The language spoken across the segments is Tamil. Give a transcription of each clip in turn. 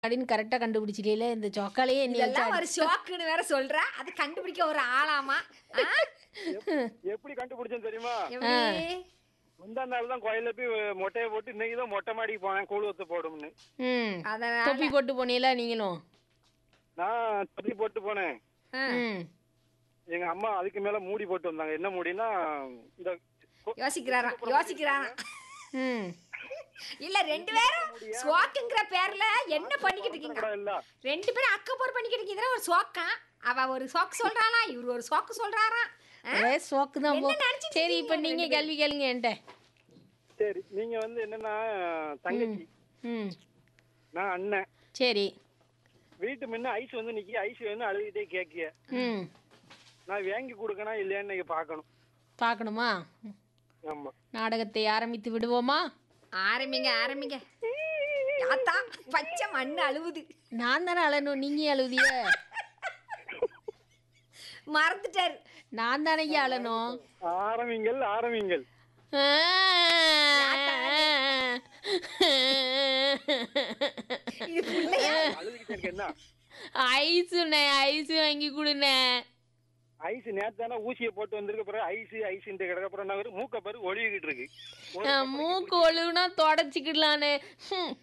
அப்படின்னு கரெக்டா கண்டுபிடிச்சிட்டீல இந்த சொக்காலேயே என்ன இதெல்லாம் ஒரு ஷோக்குன்னு வேற சொல்ற அது கண்டுபிடிக்க ஒரு ஆளாமா ஆ? எப்படி கண்டுபிடிச்சேன் தெரியுமா எப்படி முந்தா நாள் தான் கோயில்ல போய் மொட்டையை போட்டு இன்னைக்கு தான் மொட்டை மாடிக்கு போனேன் கூழ் ஊத்த போடும்னு ம் அதனால தொப்பி போட்டு போனீங்களா நீங்களும் நான் தொப்பி போட்டு போனேன் ஆ, ம் எங்க அம்மா அதுக்கு மேல மூடி போட்டு வந்தாங்க என்ன மூடினா இந்த கொ- யோசிக்கிறாராம் யோசிக்கிறாராம் ம் இல்ல ரெண்டு பேரும் ஸ்வாக்குங்கிற பேர்ல என்ன பண்ணிக்கிட்டு இருக்கீங்க கூட இல்ல ரெண்டு பேரும் அக்கப்போர் பண்ணிக்கிட்டு இருக்கீங்க இதெல்லாம் ஒரு சோக்கா அவ ஒரு சோக்கு சொல்றாளா இவர் ஒரு சோக்கு சொல்றாராம் ஆ? ஒரே சோக்கு தான் போ என்ன நினைச்சிட்டு சரி இப்போ இருக்கீங்க நீங்க கேள்வி கேளுங்க என்கிட்ட சரி நீங்க வந்து என்னன்னா தங்கச்சி ம் நான் அண்ணன் சரி வீட்டு முன்ன ஐஸ் வந்து நிக்கி ஐஸ் வேணும் அழுதுகிட்டே கேக்கிய ம் நான் வாங்கி கொடுக்கணும் இல்லையான்னு நீங்க பார்க்கணும் பார்க்கணுமா ஆமா நாடகத்தை ஆரம்பித்து விடுவோமா ஆரம்பிங்க ஆரம்பிங்க ஆத்தா பச்சை மண்ணு அழுவுது நான் தானே அழணும் நீங்க அழுதிய மறந்துட்டாரு நான் தானே அழணும் ஆரம்பிங்கள் ஆரம்பிங்கள் இது பிள்ளையா அழுதுகிட்டே இருக்க என்ன ஐஸுண்ணே ஐஸ் வாங்கி கொடுண்ணே ஐஸ் நேத்து தானே ஊசியை போட்டு வந்திருக்க பிறகு ஐஸ் ஐஸ் கிடக்க அப்புறம் என்ன வரும்? மூக்க பாரு ஒழுகிட்டு இருக்கு ஒரு ஆ, மூக்கு ஒழுகுனா தொடச்சிக்கிடலானே ஹம்.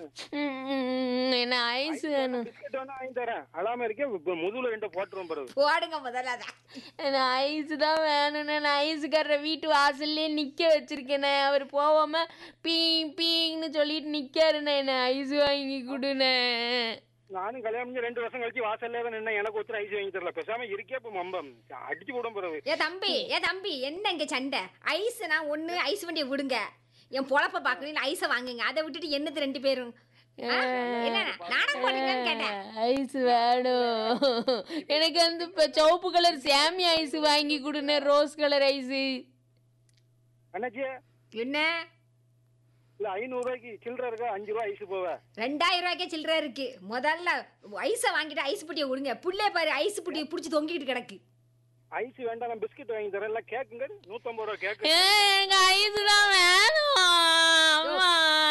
ம், என்ன ஐஸ் வேணும் பிஸ்கட் வேணா வாங்கி தரேன் அழாம இருக்கேன் இப்ப முதுகுல ரெண்டு போட்டுருவோம் பிறகு போடுங்க முதல்ல அதான் எனக்கு ஐஸ் தான் வேணும்ண்ணே நான் ஐஸுக்காரரை வீட்டு வாசல்லே நிற்க வச்சிருக்கேனே அவர் போகாம பீங் பீங்னு சொல்லிட்டு நிற்காருண்ணே என்ன ஐஸ் வாங்கி கொடுண்ணே நானும் கல்யாணம் பண்ணி ரெண்டு வருஷம் கழிச்சு வாசல்ல தான் நின்று எனக்கு ஒருத்தர் ஐஸ் வாங்கி தரல பேசாம இருக்கே இப்ப மம்பம் அடிச்சு விடும் பிறகு ஏ தம்பி ஏ தம்பி என்ன இங்க சண்டை ஐஸ்னா ஒண்ணு ஐஸ் வண்டியை விடுங்க என் பொழப்ப பார்க்கணும் இல்ல ஐஸை வாங்குங்க அதை விட்டுட்டு என்னது ரெண்டு பேரும் ஆ? என்ன நாடகம் போடுங்கன்னு கேட்டேன் ஐஸ் வேணும் எனக்கு வந்து இப்போ சிவப்பு கலர் சாமி ஐஸ் வாங்கி கொடுண்ணே ரோஸ் கலர் ஐஸு அண்ணாச்சி என்ன இல்ல ஐநூறு ரூபாய்க்கு சில்லற இருக்கா அஞ்சு ரூபாய் ஐஸ் போவ ரெண்டாயிரம் ரூபாய்க்கே சில்லற இருக்கு முதல்ல ஐஸை வாங்கிட்டு ஐஸ் புட்டியை விடுங்க புள்ளே பாரு ஐஸ் புட்டியை பிடிச்சி தொங்கிட்டு கிடக்கு ஐஸ் வேண்டாம் நான் பிஸ்கட் வாங்கி தரேன் இல்ல கேக்குங்க நூத்தம்பது ரூபா கேக்கு எங்க ஐஸ் தான் வேணும் அம்மா.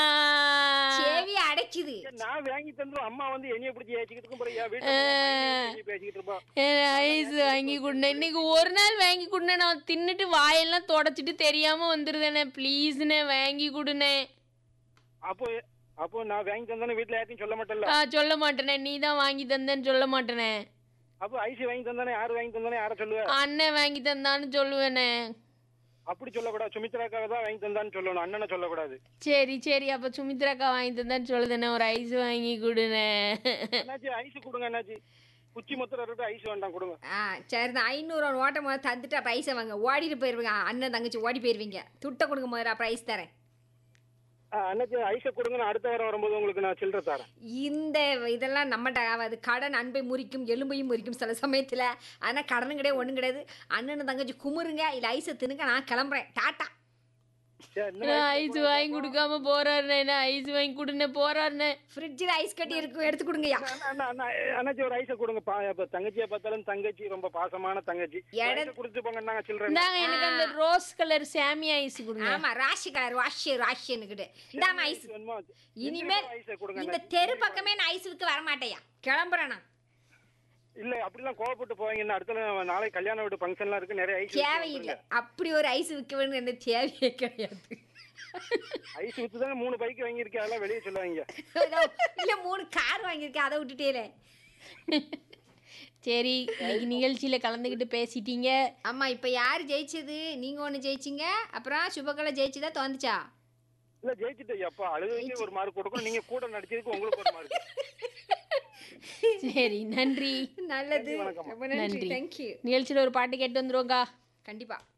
சேவி அடைக்குது நான் வாங்கி தந்துரும் அம்மா வந்து என்னைய பிடிச்சி ஏச்சிக்கிட்டு இருக்கும் பிறகு என் வீட்டுல பேசிக்கிட்டு இருப்பா எனக்கு ஐஸ் வாங்கி கொடுண்ணே இன்னைக்கு ஒரு நாள் வாங்கி கொடுண்ணே நான் தின்னுட்டு வாயெல்லாம் தொடச்சிட்டு தெரியாம வந்துருதேனே ப்ளீஸ்ண்ணே வாங்கி கொடுண்ணே அப்போ அப்போ நான் வாங்கி தந்தானே வீட்டுல யார்ட்டையும் சொல்ல மாட்டேன்ல ஆ சொல்ல மாட்டேனே நீ தான் வாங்கி தந்தேன்னு சொல்ல மாட்டேனே அப்போ ஐஸ் வாங்கி தந்தானே யாரு வாங்கி தந்தானே யார சொல்லுவ அண்ணன் வாங்கி தந்தான்னு சொல்லுவேனே அப்படி சொல்லக்கூடாது சுமித்ராக்காக தான் வாங்கி தந்தான்னு சொல்லணும் அண்ணனை சொல்லக்கூடாது சரி சரி அப்ப சுமித்ராக்கா வாங்கி தந்தான்னு சொல்லுதுண்ணே ஒரு ஐஸ் வாங்கி கொடுண்ணே என்னாச்சு ஐஸ் கொடுங்க என்னாச்சு குச்சி மொத்தம் இருக்கட்டும் ஐஸ் வேண்டாம் கொடுங்க ஆ சரி தான் ஐநூறு ஓட்ட முதல்ல தந்துட்டு அப்புறம் ஐஸை வாங்க ஓடிட்டு போயிருவீங்க அண்ணன் தங்கச்சி ஓடி போயிருவீங்க துட்டை கொடுங்க முதல்ல அப்புறம் ஐஸ் தரேன் ஆ, அண்ணாச்சி ஐஸை கொடுங்க நான் அடுத்த வாரம் வரும்போது உங்களுக்கு நான் சில்லற தரேன் இந்த இதெல்லாம் நம்மகிட்ட ஆகாது கடன் அன்பை முறிக்கும் எலும்பையும் முறிக்கும் சில சமயத்தில் ஆனால் கடனும் கிடையாது ஒன்றும் கிடையாது அண்ணன் தங்கச்சி குமுறுங்க இல்லை ஐஸை தின்னுங்க நான் கிளம்புறேன் டாட்டா சரி, இன்னும் ஐஸ் வாங்கி கொடுக்காம போறாருண்ணே என்ன ஐஸ் வாங்கி கொடுண்ணே போறாருண்ணே ஃப்ரிட்ஜில் ஐஸ் கட்டி இருக்கும் எடுத்து கொடுங்கய்யா அண்ணா, அண்ணா, அண்ணா, அண்ணாச்சி ஒரு ஐஸை கொடுங்க பா இப்ப தங்கச்சியை பார்த்தாலும் தங்கச்சி ரொம்ப பாசமான தங்கச்சி எட- ஐஸை கொடுத்து போங்க நாங்க சில்லற இந்தாங்க எனக்கு அந்த ரோஸ் கலர் சாமி ஐஸ் கொடுங்க ஆமா ராசி கலர் வாஷி ராஷின்னுக்கிட்டு இந்தாம ஐஸ் வேணுமா இனிமேல் ஐஸை கொடுங்க இந்த தெரு பக்கமே நான் ஐஸ் விற்க வரமாட்டேயா கிளம்புறேன் நான் இல்ல அப்படிலாம் கோவப்பட்டு போவீங்க அடுத்த நாளை கல்யாண வீட்டு ஃபங்க்ஷன்லாம் இருக்கு நிறைய ஐஸ் தேவையில்லை அப்படி ஒரு ஐஸ் விற்க வேணும் என்ன தேவையே கிடையாது ஐஸ் வித்து தானே மூணு பைக் வாங்கியிருக்கேன் அதெல்லாம் வெளியே சொல்லுவாங்க இதோ, இல்ல மூணு கார் வாங்கியிருக்கேன் அதை விட்டுட்டேல சரி இன்னைக்கு நிகழ்ச்சியில கலந்துக்கிட்டு பேசிட்டீங்க ஆமா இப்ப யார் ஜெயிச்சது நீங்க ஒண்ணு ஜெயிச்சீங்க அப்புறம் சுபகலா ஜெயிச்சுதா தோந்துச்சா இல்ல ஜெயிச்சுட்டு அப்பா அழுதுக்கு ஒரு மார்க் கொடுக்கணும் நீங்க கூட நடிச்சதுக்கு உங்களுக்கு ஒரு மார்க் சரி நன்றி நல்லது வணக்கம். ரொம்ப நன்றி நன்றி தேங்க்யூ நிகழ்ச்சியில ஒரு பாட்டு கேட்டு வந்துருவோங்கா கண்டிப்பா